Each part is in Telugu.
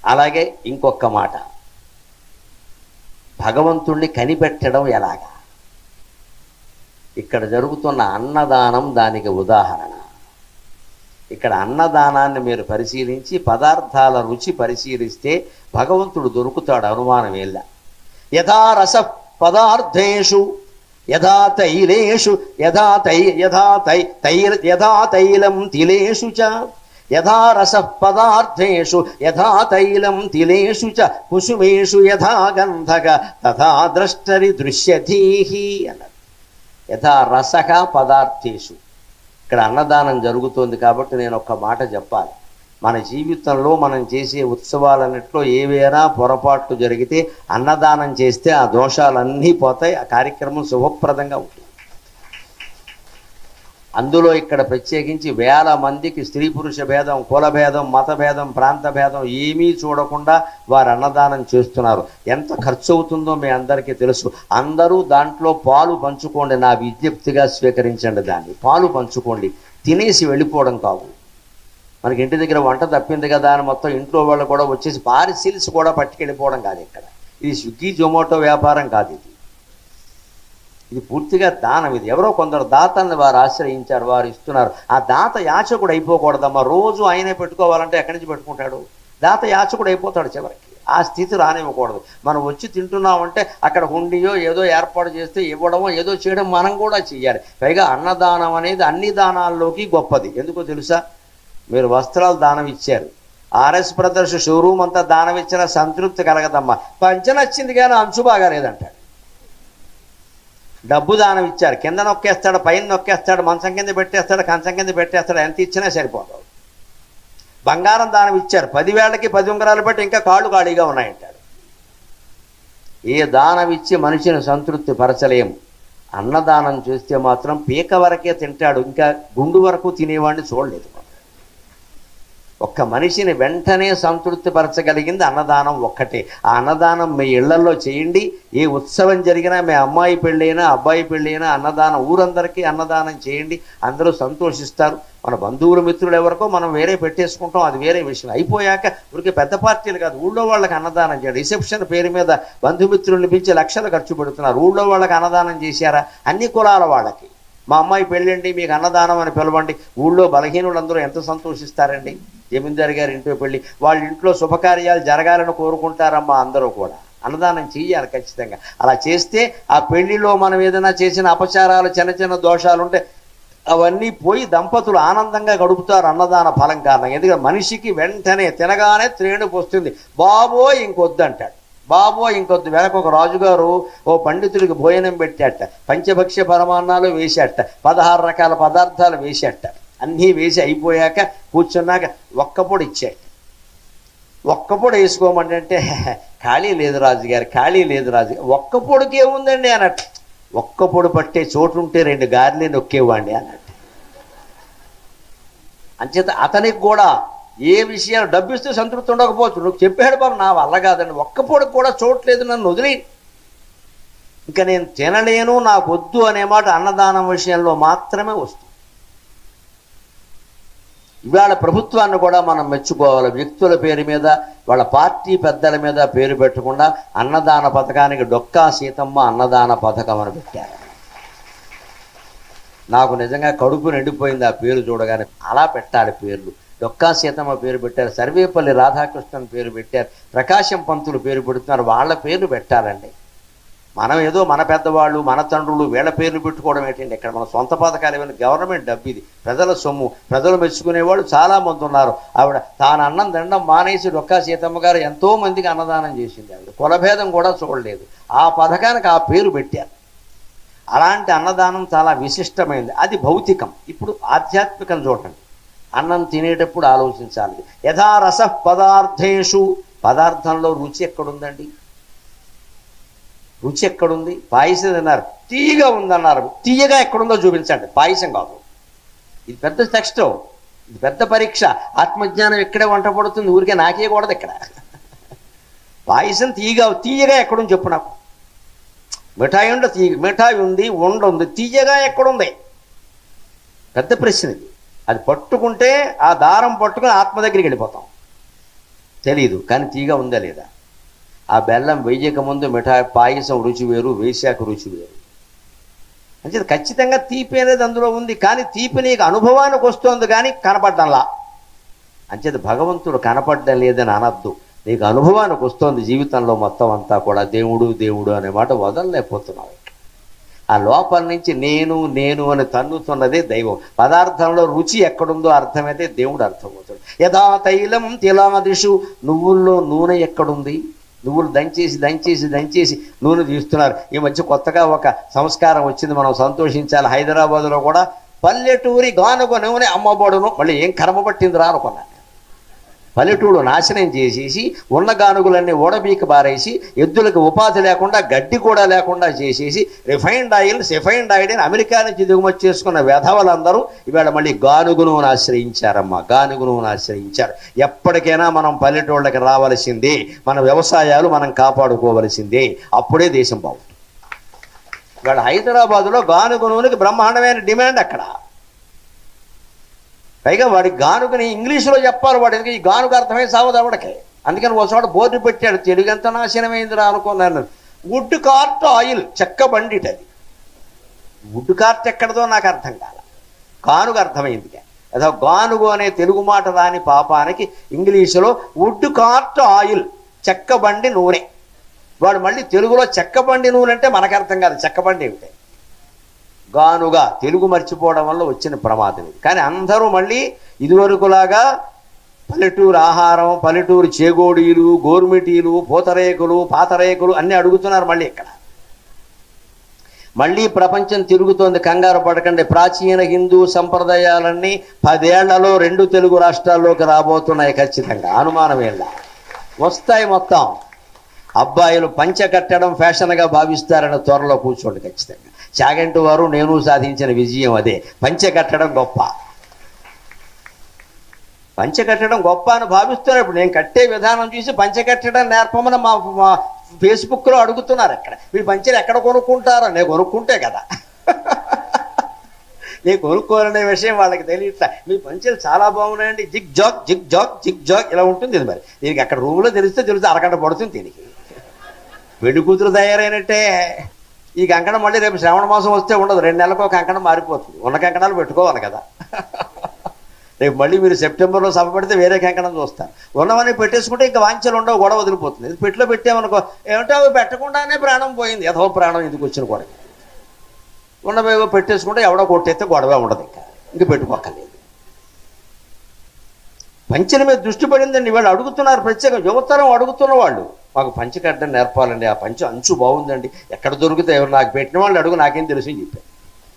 అలాగే ఇంకొక మాట భగవంతుణ్ణి కనిపెట్టడం ఎలాగా ఇక్కడ జరుగుతున్న అన్నదానం దానికి ఉదాహరణ ఇక్కడ అన్నదానాన్ని మీరు పరిశీలించి పదార్థాల రుచి పరిశీలిస్తే భగవంతుడు దొరుకుతాడు అనుమానం ఏళ్ళ యథా రస పదార్థేషు యథా తైలేషు యథా తై యథా తై తైల యథా తైలం తిలేషు చ యథా రస పదార్థేషు యథా తైలం తిలేషు చ కుసుమేషు యథా గంధక తథా ద్రష్టరి దృశ్యధీహి అన్నారు యథా రసక పదార్థేషు ఇక్కడ అన్నదానం జరుగుతోంది కాబట్టి నేను ఒక్క మాట చెప్పాలి మన జీవితంలో మనం చేసే ఉత్సవాలన్నిట్లో ఏవైనా పొరపాట్లు జరిగితే అన్నదానం చేస్తే ఆ దోషాలన్నీ పోతాయి ఆ కార్యక్రమం శుభప్రదంగా ఉంటుంది అందులో ఇక్కడ ప్రత్యేకించి వేల మందికి స్త్రీ పురుష భేదం కుల భేదం మత భేదం ప్రాంత భేదం ఏమీ చూడకుండా వారు అన్నదానం చేస్తున్నారు ఎంత ఖర్చు అవుతుందో మీ అందరికీ తెలుసు అందరూ దాంట్లో పాలు పంచుకోండి నా విజ్ఞప్తిగా స్వీకరించండి దాన్ని పాలు పంచుకోండి తినేసి వెళ్ళిపోవడం కాదు మనకి ఇంటి దగ్గర వంట తప్పింది కదా అని మొత్తం ఇంట్లో వాళ్ళు కూడా వచ్చేసి పార్సిల్స్ కూడా పట్టుకెళ్ళిపోవడం కాదు ఇక్కడ ఇది స్విగ్గీ జొమాటో వ్యాపారం కాదు ఇది ఇది పూర్తిగా దానం ఇది ఎవరో కొందరు దాతల్ని వారు ఆశ్రయించారు వారు ఇస్తున్నారు ఆ దాత యాచకుడు అయిపోకూడదమ్మా రోజు ఆయనే పెట్టుకోవాలంటే ఎక్కడి నుంచి పెట్టుకుంటాడు దాత యాచకుడు అయిపోతాడు చివరికి ఆ స్థితి రానివ్వకూడదు మనం వచ్చి తింటున్నామంటే అక్కడ హుండియో ఏదో ఏర్పాటు చేస్తే ఇవ్వడమో ఏదో చేయడం మనం కూడా చెయ్యాలి పైగా అన్నదానం అనేది అన్ని దానాల్లోకి గొప్పది ఎందుకో తెలుసా మీరు వస్త్రాలు దానం ఇచ్చారు ఆర్ఎస్ బ్రదర్స్ షోరూమ్ అంతా దానం ఇచ్చిన సంతృప్తి కలగదమ్మా పంచ నచ్చింది కానీ అంచు బాగా లేదంటాడు డబ్బు దానం ఇచ్చారు కింద నొక్కేస్తాడు పైన నొక్కేస్తాడు మంచం కింద పెట్టేస్తాడు కంచం కింద పెట్టేస్తాడు ఎంత ఇచ్చినా సరిపోదు బంగారం దానం ఇచ్చారు పదివేలకి పది ఉంగరాలు పెట్టి ఇంకా కాళ్ళు ఖాళీగా ఉన్నాయంటాడు ఏ దానం ఇచ్చి మనిషిని సంతృప్తి పరచలేము అన్నదానం చేస్తే మాత్రం పీక వరకే తింటాడు ఇంకా గుండు వరకు తినేవాడిని చూడలేదు ఒక్క మనిషిని వెంటనే సంతృప్తి పరచగలిగింది అన్నదానం ఒక్కటే ఆ అన్నదానం మీ ఇళ్లలో చేయండి ఏ ఉత్సవం జరిగినా మీ అమ్మాయి పెళ్ళైనా అబ్బాయి పెళ్ళైనా అన్నదానం ఊరందరికీ అన్నదానం చేయండి అందరూ సంతోషిస్తారు మన బంధువులు మిత్రులు ఎవరికో మనం వేరే పెట్టేసుకుంటాం అది వేరే విషయం అయిపోయాక ఊరికి పెద్ద పార్టీలు కాదు ఊళ్ళో వాళ్ళకి అన్నదానం చేయండి రిసెప్షన్ పేరు మీద బంధుమిత్రుల్ని పిలిచి లక్షలు ఖర్చు పెడుతున్నారు ఊళ్ళో వాళ్ళకి అన్నదానం చేశారా అన్ని కులాల వాళ్ళకి మా అమ్మాయి పెళ్ళండి మీకు అన్నదానం అని పిలవండి ఊళ్ళో బలహీనులందరూ ఎంత సంతోషిస్తారండి జమీందారు గారి ఇంట్లో పెళ్ళి వాళ్ళ ఇంట్లో శుభకార్యాలు జరగాలని కోరుకుంటారమ్మా అందరూ కూడా అన్నదానం చెయ్యాలి ఖచ్చితంగా అలా చేస్తే ఆ పెళ్లిలో మనం ఏదైనా చేసిన అపచారాలు చిన్న చిన్న దోషాలు ఉంటే అవన్నీ పోయి దంపతులు ఆనందంగా గడుపుతారు అన్నదాన ఫలం కారణంగా ఎందుకంటే మనిషికి వెంటనే తినగానే త్రేణుపు వస్తుంది బాబో ఇంకొద్దు అంటాడు బాబో ఇంకొద్దు వెనక ఒక రాజుగారు ఓ పండితుడికి భోజనం పెట్టాట పంచభక్ష్య పరమాన్నాలు వేశాట పదహారు రకాల పదార్థాలు వేశాట అన్నీ వేసి అయిపోయాక కూర్చున్నాక ఒక్కపొడి ఇచ్చాట ఒక్కపొడి వేసుకోమంటే ఖాళీ లేదు రాజుగారు ఖాళీ లేదు రాజు ఒక్క పొడికి ఏముందండి అన్నట్టు ఒక్క పొడి పట్టే చోటు ఉంటే రెండు గారెలే నొక్కేవాడిని అన్నట్టు అంచేత అతనికి కూడా ఏ విషయాలు డబ్బిస్తే సంతృప్తి ఉండకపోవచ్చు నువ్వు చెప్పాడు బాబు నా వల్ల కాదండి ఒక్క పొడికి కూడా చోట్లేదు నన్ను వదిలి ఇంకా నేను తినలేను నాకు వద్దు అనే మాట అన్నదానం విషయంలో మాత్రమే వస్తుంది ఇవాళ ప్రభుత్వాన్ని కూడా మనం మెచ్చుకోవాలి వ్యక్తుల పేరు మీద వాళ్ళ పార్టీ పెద్దల మీద పేరు పెట్టకుండా అన్నదాన పథకానికి డొక్కా సీతమ్మ అన్నదాన పథకం అని పెట్టారు నాకు నిజంగా కడుపు నిండిపోయింది ఆ పేరు చూడగానే అలా పెట్టాలి పేర్లు డొక్కా సీతమ్మ పేరు పెట్టారు సర్వేపల్లి రాధాకృష్ణన్ పేరు పెట్టారు ప్రకాశం పంతులు పేరు పెడుతున్నారు వాళ్ళ పేర్లు పెట్టాలండి మనం ఏదో మన పెద్దవాళ్ళు మన తండ్రులు వీళ్ళ పేర్లు పెట్టుకోవడం ఏంటండి ఇక్కడ మన సొంత పథకాలు ఏమైనా గవర్నమెంట్ డబ్బు ఇది ప్రజల సొమ్ము ప్రజలు మెచ్చుకునేవాళ్ళు చాలామంది ఉన్నారు ఆవిడ తాను అన్నం దండం మానేసి డొక్కా సీతమ్మ గారు ఎంతో మందికి అన్నదానం చేసింది ఆవిడ కులభేదం కూడా చూడలేదు ఆ పథకానికి ఆ పేరు పెట్టారు అలాంటి అన్నదానం చాలా విశిష్టమైనది అది భౌతికం ఇప్పుడు ఆధ్యాత్మికం చూడండి అన్నం తినేటప్పుడు ఆలోచించాలి యథా రస పదార్థేషు పదార్థంలో రుచి ఎక్కడుందండి రుచి ఎక్కడుంది పాయసం తిన్నారు తీయగా ఉందన్నారు తీయగా ఎక్కడుందో చూపించండి పాయసం కాదు ఇది పెద్ద టెక్స్ట్ ఇది పెద్ద పరీక్ష ఆత్మజ్ఞానం ఎక్కడే వంట పడుతుంది ఊరికే నాకే కూడదు ఇక్కడ పాయసం తీయగా తీయగా ఎక్కడుంది చెప్పు నాకు మిఠాయి ఉండ తీయ మిఠాయి ఉంది ఉండ ఉంది తీయగా ఎక్కడుంది పెద్ద ప్రశ్న ఇది అది పట్టుకుంటే ఆ దారం పట్టుకుని ఆత్మ దగ్గరికి వెళ్ళిపోతాం తెలీదు కానీ తీగ ఉందా లేదా ఆ బెల్లం వేయక ముందు మిఠాయి పాయసం రుచి వేరు వేశాక రుచి వేరు అంటే ఖచ్చితంగా తీపి అనేది అందులో ఉంది కానీ తీపి నీకు అనుభవానికి వస్తుంది కానీ కనపడ్డంలా అంచేది భగవంతుడు కనపడడం లేదని అనద్దు నీకు అనుభవానికి వస్తుంది జీవితంలో మొత్తం అంతా కూడా దేవుడు దేవుడు అనే మాట వదలలేకపోతున్నావు ఆ లోపల నుంచి నేను నేను అని తన్నుతున్నదే దైవం పదార్థంలో రుచి ఎక్కడుందో అర్థమైతే దేవుడు అర్థమవుతాడు యథా తైలం తిలాదిషు నువ్వుల్లో నూనె ఎక్కడుంది నువ్వులు దంచేసి దంచేసి దంచేసి నూనె తీస్తున్నారు ఈ మధ్య కొత్తగా ఒక సంస్కారం వచ్చింది మనం సంతోషించాలి హైదరాబాద్లో కూడా పల్లెటూరి గానుగ నూనె అమ్మబడును మళ్ళీ ఏం కర్మ పట్టింది రా అనుకున్నాను పల్లెటూరు నాశనం చేసేసి ఉన్న గానుగులన్నీ ఓడబీక బారేసి ఎద్దులకు ఉపాధి లేకుండా గడ్డి కూడా లేకుండా చేసేసి రిఫైన్డ్ ఆయిల్ సిఫైన్డ్ ఆయిల్ అని అమెరికా నుంచి దిగుమతి చేసుకున్న వెధవలందరూ ఇవాళ మళ్ళీ గానుగు నూనె ఆశ్రయించారమ్మా గానుగు నూనె ఆశ్రయించారు ఎప్పటికైనా మనం పల్లెటూళ్ళకి రావాల్సిందే మన వ్యవసాయాలు మనం కాపాడుకోవలసిందే అప్పుడే దేశం బాగుంటుంది ఇవాళ హైదరాబాదులో గానుగు నూనెకి బ్రహ్మాండమైన డిమాండ్ అక్కడ పైగా వాడి గానుగని ఇంగ్లీషులో చెప్పాలి వాడు ఎందుకు ఈ గానుగ అర్థమై సావదు ఆవిడకి అందుకని ఒక చోట బోర్డు పెట్టాడు తెలుగు ఎంత నాశనమైందిరా అనుకున్నాను వుడ్ కార్ట్ ఆయిల్ చెక్క బండిట్ అది వుడ్ కార్ట్ ఎక్కడదో నాకు అర్థం కాల గానుగ అర్థమైంది అదో గానుగు అనే తెలుగు మాట రాని పాపానికి ఇంగ్లీషులో వుడ్ కార్ట్ ఆయిల్ చెక్క బండి నూనె వాడు మళ్ళీ తెలుగులో చెక్క బండి నూనె అంటే మనకు అర్థం కాదు చెక్క బండి ఏమిటి గానుగా తెలుగు మర్చిపోవడం వల్ల వచ్చిన ప్రమాదం ఇది కానీ అందరూ మళ్ళీ ఇదివరకులాగా పల్లెటూరు ఆహారం పల్లెటూరు చేగోడీలు గోరుమిటీలు పూతరేకులు పాతరేకులు అన్నీ అడుగుతున్నారు మళ్ళీ ఇక్కడ మళ్ళీ ప్రపంచం తిరుగుతోంది కంగారు పడకండి ప్రాచీన హిందూ సంప్రదాయాలన్నీ పదేళ్లలో రెండు తెలుగు రాష్ట్రాల్లోకి రాబోతున్నాయి ఖచ్చితంగా అనుమానమేళ్ళ వస్తాయి మొత్తం అబ్బాయిలు పంచె కట్టడం ఫ్యాషన్గా భావిస్తారని త్వరలో కూర్చోండి ఖచ్చితంగా చాగంటి వారు నేను సాధించిన విజయం అదే పంచె కట్టడం గొప్ప పంచె కట్టడం గొప్ప అని భావిస్తున్నారు ఇప్పుడు నేను కట్టే విధానం చూసి పంచె కట్టడం నేర్పమని మా మా ఫేస్బుక్లో అడుగుతున్నారు అక్కడ మీరు పంచెలు ఎక్కడ కొనుక్కుంటారో నేను కొనుక్కుంటే కదా నేను కొనుక్కోవాలనే విషయం వాళ్ళకి తెలియట్లా మీ పంచెలు చాలా బాగున్నాయండి zig zag zig zag zig zag ఇలా ఉంటుంది ఇది మరి దీనికి అక్కడ రూమ్లో తెలిస్తే తెలిస్తే అరగంట పడుతుంది దీనికి పెళ్లి కూతురు తయారైనట్టే ఈ కంకణం మళ్ళీ రేపు శ్రావణ మాసం వస్తే ఉండదు రెండు నెలలకు ఒక కంకణం మారిపోతుంది ఉన్న కంకణాలు పెట్టుకోవాలి కదా రేపు మళ్ళీ మీరు సెప్టెంబర్లో సభ పెడితే వేరే కంకణం చూస్తారు ఉన్నవన్నీ పెట్టేసుకుంటే ఇంకా వాంఛలు ఉండవు గొడవ వదిలిపోతుంది ఇది పెట్టిలో పెట్టామనుకో ఏమిటో అవి పెట్టకుండానే ప్రాణం పోయింది యథో ప్రాణం ఎందుకు వచ్చిన గొడవ ఉన్నవేవో పెట్టేసుకుంటే ఎవడో కొట్టేస్తే గొడవ ఉండదు ఇంకా ఇంక పెట్టుకోక్కర్లేదు పంచల మీద దృష్టి పడిందండి వాళ్ళు అడుగుతున్నారు ప్రత్యేకం యువతరం అడుగుతున్న వాళ్ళు మాకు పంచి కట్టడం నేర్పాలండి ఆ పంచి అంచు బాగుందండి ఎక్కడ దొరికితే ఎవరు నాకు పెట్టిన వాళ్ళు అడుగు నాకేం తెలుసు అని చెప్పారు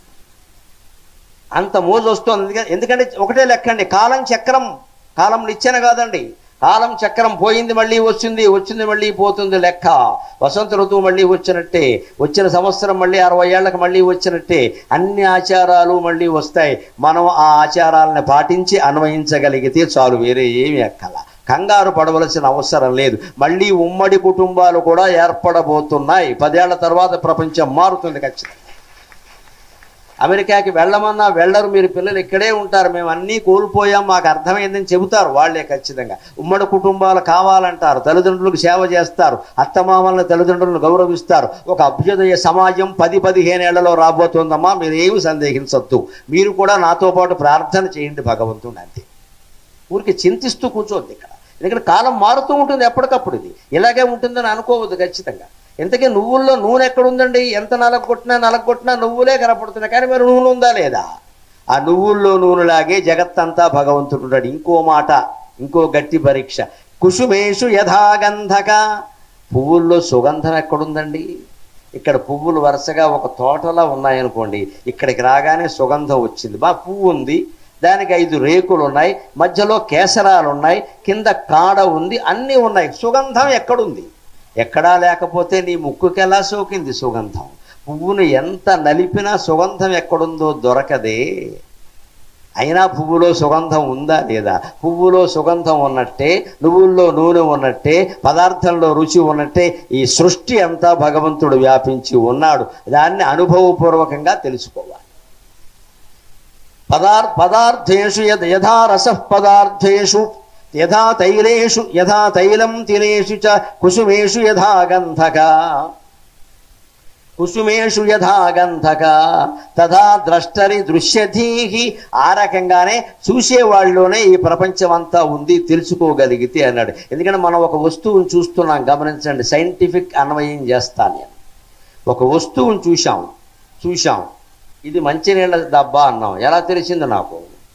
అంత మోజు వస్తుంది ఎందుకంటే- ఎందుకంటే ఒకటే లెక్కండి కాలం చక్రం కాలం నిచ్చెన కాదండి కాలం చక్రం పోయింది మళ్ళీ వచ్చింది వచ్చింది మళ్ళీ పోతుంది లెక్క వసంత ఋతువు మళ్ళీ వచ్చినట్టే వచ్చిన సంవత్సరం మళ్ళీ అరవై ఏళ్ళకి మళ్ళీ వచ్చినట్టే అన్ని ఆచారాలు మళ్ళీ వస్తాయి మనం ఆ ఆచారాలను పాటించి అన్వయించగలిగితే చాలు వేరే ఏమి ఎక్కల కంగారు పడవలసిన అవసరం లేదు మళ్ళీ ఉమ్మడి కుటుంబాలు కూడా ఏర్పడబోతున్నాయి పదేళ్ల తర్వాత ప్రపంచం మారుతుంది ఖచ్చితంగా అమెరికాకి వెళ్ళమన్నా వెళ్ళరు మీరు పిల్లలు ఇక్కడే ఉంటారు మేము అన్నీ కోల్పోయాం మాకు అర్థమైందని చెబుతారు వాళ్ళే ఖచ్చితంగా ఉమ్మడి కుటుంబాలు కావాలంటారు తల్లిదండ్రులకు సేవ చేస్తారు అత్తమామలను తల్లిదండ్రులను గౌరవిస్తారు ఒక అభ్యుదయ సమాజం పది పదిహేను ఏళ్లలో రాబోతోందమ్మా మీరు ఏమి సందేహించొద్దు మీరు కూడా నాతో పాటు ప్రార్థన చేయండి భగవంతుడు అంతే ఊరికి చింతిస్తూ కూర్చోవద్దు ఇక్కడ ఎందుకంటే కాలం మారుతూ ఉంటుంది ఎప్పటికప్పుడు ఇది ఇలాగే ఉంటుందని అనుకోవద్దు ఖచ్చితంగా ఇంతకీ నువ్వుల్లో నూనె ఎక్కడుందండి ఎంత నలగొట్టినా నలగొట్టినా నువ్వులే కనపడుతున్నాయి కానీ మరి నూనె ఉందా లేదా ఆ నువ్వుల్లో నూనెలాగే జగత్తంతా భగవంతుడు ఉన్నాడు ఇంకో మాట ఇంకో గట్టి పరీక్ష కుసుమేషు యథాగంధక పువ్వుల్లో సుగంధం ఎక్కడుందండి ఇక్కడ పువ్వులు వరుసగా ఒక తోటలా ఉన్నాయనుకోండి ఇక్కడికి రాగానే సుగంధం వచ్చింది బా పువ్వు ఉంది దానికి ఐదు రేకులు ఉన్నాయి మధ్యలో కేసరాలు ఉన్నాయి కింద కాడ ఉంది అన్నీ ఉన్నాయి సుగంధం ఎక్కడుంది ఎక్కడా లేకపోతే నీ ముక్కుకెలా సోకింది సుగంధం పువ్వును ఎంత నలిపినా సుగంధం ఎక్కడుందో దొరకదే అయినా పువ్వులో సుగంధం ఉందా లేదా పువ్వులో సుగంధం ఉన్నట్టే నువ్వుల్లో నూనె ఉన్నట్టే పదార్థంలో రుచి ఉన్నట్టే ఈ సృష్టి అంతా భగవంతుడు వ్యాపించి ఉన్నాడు దాన్ని అనుభవపూర్వకంగా తెలుసుకోవాలి పదార్ పదార్థేషు యద్ యథా రస పదార్థేషు యథా తైలేషు యథా తైలం తిలేషు చ కుసుమేషు యథా గంధక కుసుమేషు యథా గంధక తథా ద్రష్టరి దృశ్యధీహి ఆ రకంగానే చూసేవాళ్ళలోనే ఈ ప్రపంచం అంతా ఉంది తెలుసుకోగలిగితే అన్నాడు ఎందుకంటే మనం ఒక వస్తువుని చూస్తున్నాం గమనించండి సైంటిఫిక్ అన్వయం చేస్తాను నేను ఒక వస్తువుని చూశాం చూశాం ఇది మంచినీళ్ళ డబ్బా అన్నాం ఎలా తెలిసింది నాకు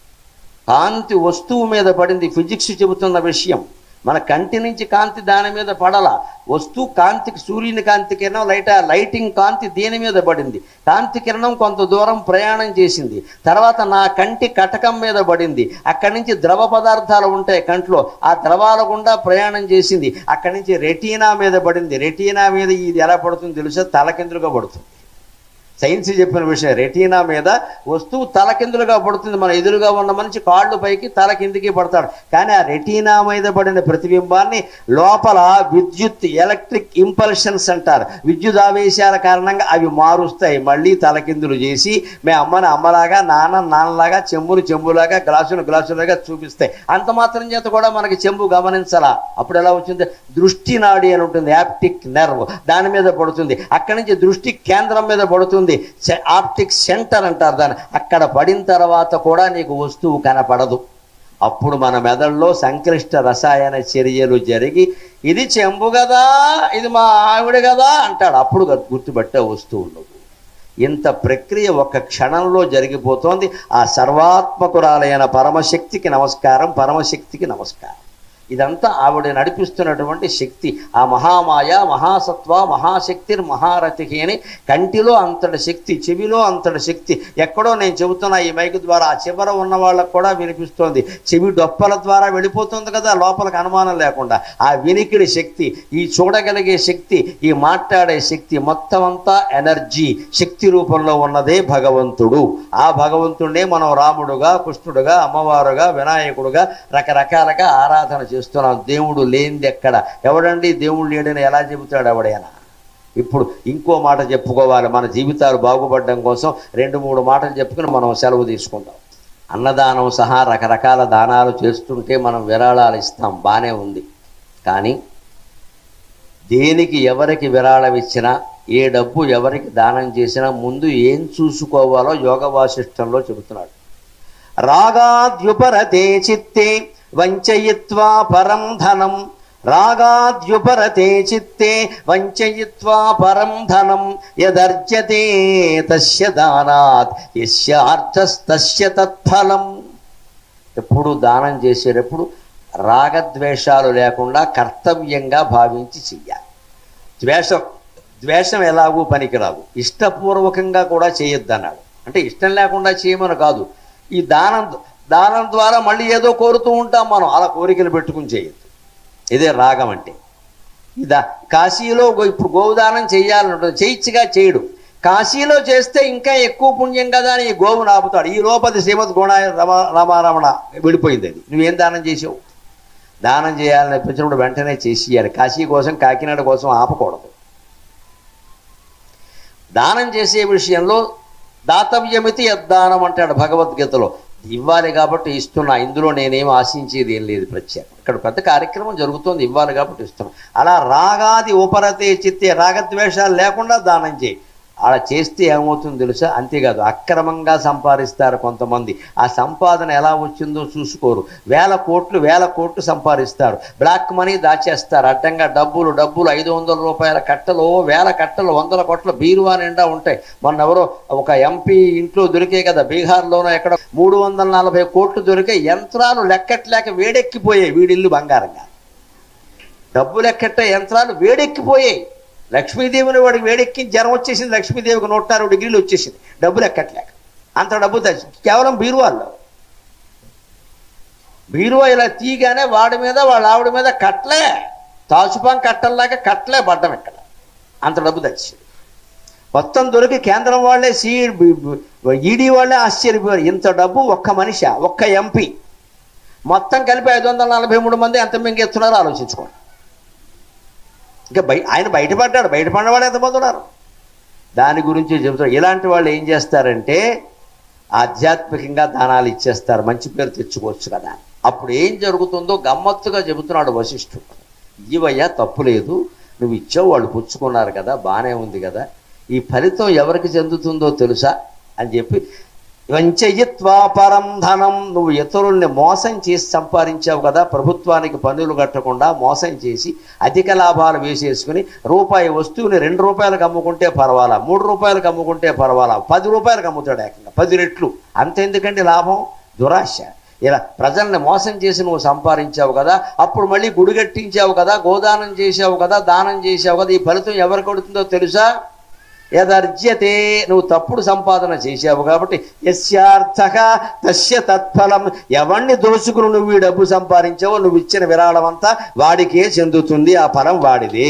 కాంతి వస్తువు మీద పడింది ఫిజిక్స్ చెబుతున్న విషయం మన కంటి నుంచి కాంతి దాని మీద పడల వస్తువు కాంతికి సూర్యుని కాంతి కిరణం లైట్ లైటింగ్ కాంతి దీని మీద పడింది కాంతి కిరణం కొంత దూరం ప్రయాణం చేసింది తర్వాత నా కంటి కటకం మీద పడింది అక్కడి నుంచి ద్రవ పదార్థాలు ఉంటాయి కంట్లో ఆ ద్రవాల గుండా ప్రయాణం చేసింది అక్కడి నుంచి రెటీనా మీద పడింది రెటీనా మీద ఇది ఎలా పడుతుంది తెలుసా తలకిందులుగా పడుతుంది సైన్స్ చెప్పిన విషయం రెటీనా మీద వస్తువు తలకిందులుగా పడుతుంది మన ఎదురుగా ఉన్న మనిషి కాళ్ళు పైకి తల కిందికి పడతాడు కానీ ఆ రెటీనా మీద పడిన ప్రతిబింబాన్ని లోపల విద్యుత్ ఎలక్ట్రిక్ ఇంపల్షన్స్ అంటారు విద్యుత్ ఆవేశాల కారణంగా అవి మారుస్తాయి మళ్ళీ తలకిందులు చేసి మే అమ్మని అమ్మలాగా నాన్న నాన్నలాగా చెంబుని చెంబులాగా గ్లాసును గ్లాసులాగా చూపిస్తాయి అంత మాత్రం చేత కూడా మనకి చెంబు గమనించాలా అప్పుడు ఎలా వచ్చింది దృష్టి నాడి అని ఉంటుంది యాప్టిక్ నెర్వ్ దాని మీద పడుతుంది అక్కడి నుంచి దృష్టి కేంద్రం మీద పడుతుంది సె- ఆప్టిక్ సెంటర్ అంటారు దాన్ని అక్కడ పడిన తర్వాత కూడా నీకు వస్తువు కనపడదు అప్పుడు మన మెదడులో సంక్లిష్ట రసాయన చర్యలు జరిగి ఇది చెంబు కదా ఇది మా ఆవిడ కదా అంటాడు అప్పుడు గు- గుర్తుపట్టే వస్తువు నువ్వు ఇంత ప్రక్రియ ఒక క్షణంలో జరిగిపోతోంది ఆ సర్వాత్మకురాలైన పరమశక్తికి నమస్కారం పరమశక్తికి నమస్కారం ఇదంతా ఆవిడ నడిపిస్తున్నటువంటి శక్తి ఆ మహామాయ మహాసత్వ మహాశక్తిర్ మహారథికి అని కంటిలో అంతటి శక్తి చెవిలో అంతటి శక్తి ఎక్కడో నేను చెబుతున్నా ఈ మైక్ ద్వారా ఆ చివర ఉన్న వాళ్ళకు కూడా వినిపిస్తోంది చెవి డొప్పల ద్వారా వెళ్ళిపోతుంది కదా లోపలికి అనుమానం లేకుండా ఆ వినికిడి శక్తి ఈ చూడగలిగే శక్తి ఈ మాట్లాడే శక్తి మొత్తం అంతా ఎనర్జీ శక్తి రూపంలో ఉన్నదే భగవంతుడు ఆ భగవంతుడే మనం రాముడుగా కృష్ణుడుగా అమ్మవారుగా వినాయకుడుగా రకరకాలుగా ఆరాధన చేస్తున్నాం దేవుడు లేనిది ఎక్కడ ఎవడండి దేవుడు లేడని ఎలా చెబుతాడు ఎవడైనా ఇప్పుడు ఇంకో మాట చెప్పుకోవాలి మన జీవితాలు బాగుపడడం కోసం రెండు మూడు మాటలు చెప్పుకుని మనం సెలవు తీసుకుందాం అన్నదానం సహా రకరకాల దానాలు చేస్తుంటే మనం విరాళాలు ఇస్తాం బాగానే ఉంది కానీ దేనికి ఎవరికి విరాళం ఇచ్చినా ఏ డబ్బు ఎవరికి దానం చేసినా ముందు ఏం చూసుకోవాలో యోగ వాసిష్టంలో చెబుతున్నాడు రాగాద్యుపరతే చిత్తే వంచయిత్వా పరం ధనం రాగాద్యుపరతే చిత్తే వంచయిత్వా పరం ధనం యదర్జతే తస్య దానాత్ యస్యార్థస్తస్య తత్ఫలం ఎప్పుడు దానం చేసేటప్పుడు రాగద్వేషాలు లేకుండా కర్తవ్యంగా భావించి చెయ్యాలి ద్వేషం ద్వేషం ఎలాగూ పనికిరాదు ఇష్టపూర్వకంగా కూడా చేయొద్దు అన్నాడు అంటే ఇష్టం లేకుండా చేయమని కాదు ఈ దానం దానం ద్వారా మళ్ళీ ఏదో కోరుతూ ఉంటాం మనం అలా కోరికలు పెట్టుకుని చేయొద్దు ఇదే రాగం అంటే ఇదా కాశీలో గో- ఇప్పుడు గోవుదానం చేయాలని ఉంటుంది చేయిచ్చుగా చేయడు కాశీలో చేస్తే ఇంకా ఎక్కువ పుణ్యం కదా అని ఈ గోవును ఆపుతాడు ఈ లోపది శ్రీమద్ గుణ రమ రామారమణ విడిపోయింది అది నువ్వేం దానం చేసావు దానం చేయాలని అనిపించినప్పుడు వెంటనే చేసేయాలి కాశీ కోసం కాకినాడ కోసం ఆపకూడదు దానం చేసే విషయంలో దాతవ్యమితి యద్దానం అంటాడు భగవద్గీతలో ఇవ్వాలి కాబట్టి ఇస్తున్నా ఇందులో నేనేం ఆశించేది ఏం లేదు ప్రత్యేకం ఇక్కడ పెద్ద కార్యక్రమం జరుగుతోంది ఇవ్వాలి కాబట్టి ఇస్తున్నా అలా రాగాది ఉపరతే చిత్తే రాగద్వేషాలు లేకుండా దానం చేయి అలా చేస్తే ఏమవుతుందో తెలుసా అంతేకాదు అక్రమంగా సంపాదిస్తారు కొంతమంది ఆ సంపాదన ఎలా వచ్చిందో చూసుకోరు వేల కోట్లు వేల కోట్లు సంపాదిస్తారు బ్లాక్ మనీ దాచేస్తారు అడ్డంగా డబ్బులు డబ్బులు ఐదు వందల రూపాయల కట్టలు వేల కట్టలు వందల కోట్ల బీరువా నిండా ఉంటాయి మొన్న ఎవరో ఒక ఎంపీ ఇంట్లో దొరికే కదా బీహార్లోనో ఎక్కడ మూడు వందల నలభై కోట్లు దొరికే యంత్రాలు లెక్కట్లేక వేడెక్కిపోయాయి వీడిల్లు బంగారంగా డబ్బు లెక్కెట్టే యంత్రాలు వేడెక్కిపోయాయి లక్ష్మీదేవిని వాడికి వేడెక్కి జ్వరం వచ్చేసింది లక్ష్మీదేవికి నూట అరవై డిగ్రీలు వచ్చేసింది డబ్బులు ఎక్కట్లేక అంత డబ్బు తెచ్చి కేవలం బీరువాల్లో బీరువా ఇలా తీయగానే వాడి మీద వాళ్ళ ఆవిడ మీద కట్లే తాచుపాం కట్టల్లాగా కట్లే పడ్డం ఇక్కడ అంత డబ్బు తెచ్చింది మొత్తం దొరికి కేంద్రం వాళ్ళే సి ఈడీ వాళ్ళే ఆశ్చర్యపోయారు ఇంత డబ్బు ఒక్క మనిషి ఒక్క ఎంపీ మొత్తం కలిపి ఐదు వందల నలభై మూడు మంది ఎంత మింగెత్తున్నారో ఆలోచించుకోండి ఇంకా బయ ఆయన బయటపడ్డాడు బయటపడిన వాళ్ళు ఎంతమంది ఉన్నారు దాని గురించి చెబుతారు ఇలాంటి వాళ్ళు ఏం చేస్తారంటే ఆధ్యాత్మికంగా దానాలు ఇచ్చేస్తారు మంచి పేరు తెచ్చుకోవచ్చు కదా అప్పుడు ఏం జరుగుతుందో గమ్మత్తుగా చెబుతున్నాడు వశిష్ఠుడు ఇవయ్యా తప్పు లేదు నువ్వు ఇచ్చావు వాళ్ళు పుచ్చుకున్నారు కదా బాగానే ఉంది కదా ఈ ఫలితం ఎవరికి చెందుతుందో తెలుసా అని చెప్పి వంచయిత్వా పరం ధనం నువ్వు ఇతరుల్ని మోసం చేసి సంపాదించావు కదా ప్రభుత్వానికి పన్నులు కట్టకుండా మోసం చేసి అధిక లాభాలు వేసేసుకుని రూపాయి వస్తువుని రెండు రూపాయలకు అమ్ముకుంటే పర్వాలా మూడు రూపాయలకు అమ్ముకుంటే పర్వాలా పది రూపాయలకు అమ్ముతాడు ఏకంగా పది రెట్లు అంతెందుకండి లాభం దురాశ ఇలా ప్రజల్ని మోసం చేసి నువ్వు సంపాదించావు కదా అప్పుడు మళ్ళీ గుడి కట్టించావు కదా గోదానం చేసావు కదా దానం చేసావు కదా ఈ ఫలితం ఎవరికి కొడుతుందో తెలుసా యదర్జ్యతే నువ్వు తప్పుడు సంపాదన చేశావు కాబట్టి యస్యార్థ తస్య తత్ఫలం ఎవరిని దోచుకుని నువ్వు ఈ డబ్బు సంపాదించావో నువ్వు ఇచ్చిన విరాళం అంతా వాడికే చెందుతుంది ఆ ఫలం వాడిదే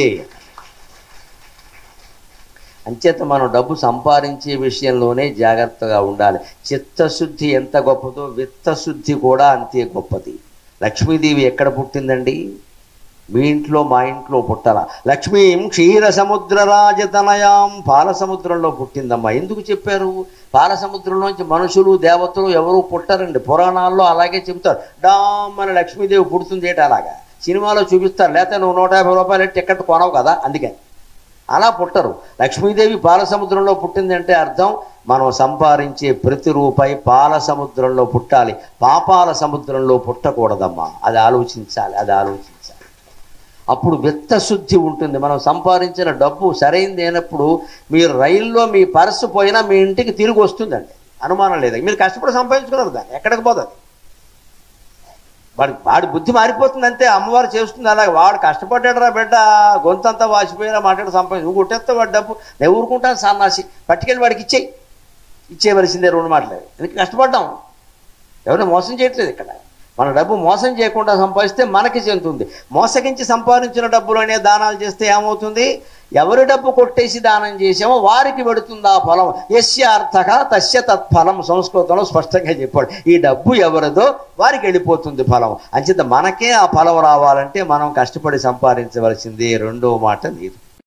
అంచేత మనం డబ్బు సంపాదించే విషయంలోనే జాగ్రత్తగా ఉండాలి చిత్తశుద్ధి ఎంత గొప్పదో విత్తశుద్ధి కూడా అంతే గొప్పది లక్ష్మీదేవి ఎక్కడ పుట్టిందండి మీ ఇంట్లో మా ఇంట్లో పుట్టాల లక్ష్మీం క్షీర సముద్ర రాజతనయాం పాల సముద్రంలో పుట్టిందమ్మా ఎందుకు చెప్పారు పాల సముద్రంలోంచి మనుషులు దేవతలు ఎవరు పుట్టారండి పురాణాల్లో అలాగే చెబుతారు డామ్ అని లక్ష్మీదేవి పుడుతుంది ఏంటి అలాగా సినిమాలో చూపిస్తారు లేకపోతే నువ్వు నూట యాభై రూపాయలు టికెట్ కొనవు కదా అందుకని అలా పుట్టరు లక్ష్మీదేవి పాల సముద్రంలో పుట్టిందంటే అర్థం మనం సంపాదించే ప్రతి రూపాయి పాల సముద్రంలో పుట్టాలి పాపాల సముద్రంలో పుట్టకూడదమ్మా అది ఆలోచించాలి అది ఆలోచించాలి అప్పుడు విత్తశుద్ధి ఉంటుంది మనం సంపాదించిన డబ్బు సరైంది అయినప్పుడు మీరు రైల్లో మీ పర్సు పోయినా మీ ఇంటికి తిరిగి వస్తుందండి అనుమానం లేదు మీరు కష్టపడి సంపాదించుకున్నారు దాన్ని ఎక్కడికి పోతుంది వాడి వాడి బుద్ధి మారిపోతుంది అంతే అమ్మవారు చేస్తుంది అలాగే వాడు కష్టపడ్డాడురా బిడ్డ గొంతంతా వాసిపోయినా మాట్లాడి సంపాదించి నువ్వు కొట్టేస్తే వాడి డబ్బు నేను ఊరుకుంటాను సన్నాసి పట్టుకెళ్ళి వాడికి ఇచ్చేయి ఇచ్చేయవలసిందే రెండు మాటలేదు ఎందుకు కష్టపడ్డాం ఎవరిని మోసం చేయట్లేదు ఇక్కడ మన డబ్బు మోసం చేయకుండా సంపాదిస్తే మనకి చెందుతుంది మోసగించి సంపాదించిన డబ్బులోనే దానాలు చేస్తే ఏమవుతుంది ఎవరి డబ్బు కొట్టేసి దానం చేసామో వారికి పెడుతుంది ఆ ఫలం యస్య అర్థక తస్య తత్ఫలం సంస్కృతంలో స్పష్టంగా చెప్పాడు ఈ డబ్బు ఎవరిదో వారికి వెళ్ళిపోతుంది ఫలం అంచేత మనకే ఆ ఫలం రావాలంటే మనం కష్టపడి సంపాదించవలసింది రెండో మాట నీరు